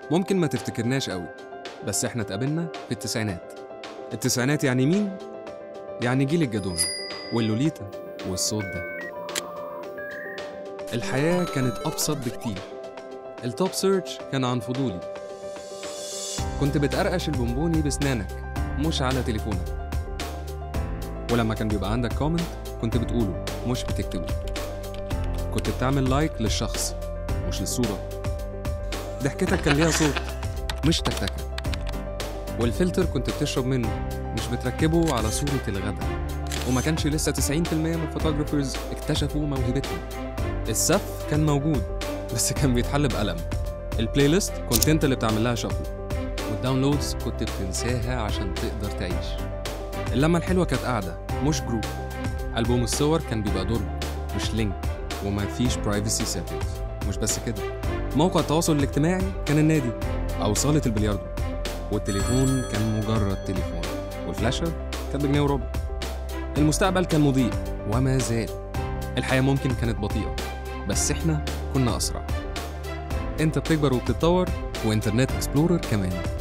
ممكن ما تفتكرناش قوي بس احنا اتقابلنا في التسعينات التسعينات يعني مين؟ يعني جيل الجدون واللوليتا والصوت ده الحياة كانت أبسط بكتير التوب سيرش كان عن فضولي كنت بتقرقش البونبوني بسنانك مش على تليفونك ولما كان بيبقى عندك كومنت كنت بتقوله مش بتكتبه كنت بتعمل لايك للشخص مش للصورة ضحكتك كان ليها صوت مش تكتكة والفلتر كنت بتشرب منه مش بتركبه على صورة الغدا وما كانش لسه 90% من الفوتوغرافرز اكتشفوا موهبتهم السف كان موجود بس كان بيتحل بقلم البلاي ليست كنت انت اللي بتعمل لها شفل والداونلودز كنت بتنساها عشان تقدر تعيش اللمة الحلوة كانت قاعدة مش جروب ألبوم الصور كان بيبقى درج مش لينك وما فيش برايفسي سيتنجز مش بس كده موقع التواصل الاجتماعي كان النادي أو صالة البلياردو والتليفون كان مجرد تليفون والفلاشة كانت بجنيه وربع المستقبل كان مضيء وما زال الحياة ممكن كانت بطيئة بس احنا كنا أسرع انت بتكبر وبتتطور وانترنت اكسبلورر كمان